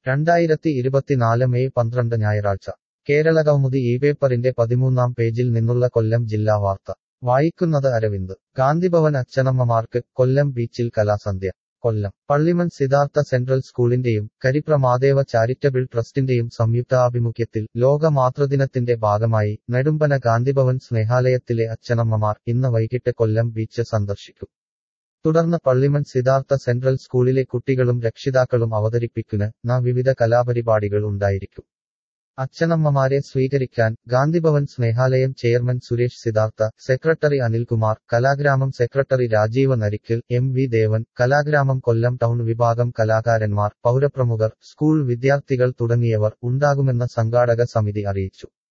രണ്ടായിരത്തി ഇരുപത്തിനാല് മെയ് പന്ത്രണ്ട് ഞായറാഴ്ച കേരളകൗമുദി ഈ പേപ്പറിന്റെ പതിമൂന്നാം പേജിൽ നിന്നുള്ള കൊല്ലം ജില്ലാ വാർത്ത വായിക്കുന്നത് അരവിന്ദ് ഗാന്ധിഭവൻ അച്ഛനമ്മമാർക്ക് കൊല്ലം ബീച്ചിൽ കലാസന്ധ്യ കൊല്ലം പള്ളിമൺ സിദ്ധാർത്ഥ സെൻട്രൽ സ്കൂളിന്റെയും കരിപ്ര മാദേവ ചാരിറ്റബിൾ ട്രസ്റ്റിന്റെയും സംയുക്താഭിമുഖ്യത്തിൽ ലോക മാതൃദിനത്തിന്റെ ഭാഗമായി നെടുമ്പന ഗാന്ധിഭവൻ സ്നേഹാലയത്തിലെ അച്ഛനമ്മമാർ ഇന്ന് വൈകിട്ട് കൊല്ലം ബീച്ച് സന്ദർശിക്കും തുടർന്ന് പള്ളിമൺ സിദ്ധാർത്ഥ സെൻട്രൽ സ്കൂളിലെ കുട്ടികളും രക്ഷിതാക്കളും അവതരിപ്പിക്കുന്ന ന വിവിധ കലാപരിപാടികൾ ഉണ്ടായിരിക്കും അച്ഛനമ്മമാരെ സ്വീകരിക്കാൻ Gandhi Bhavan Snehalayam chairman Suresh Siddhartha secretary Anilkumar Kalagramam secretary Rajeev Narikkal M V Devan Kalagramam Kollam town വിഭാഗം കലാകാരന്മാർ പൗരപ്രമുഖർ സ്കൂൾ വിദ്യാർത്ഥികൾ തുടങ്ങിയവർ ഉണ്ടാകുമെന്ന് സംഘാടക സമിതി അറിയിച്ചു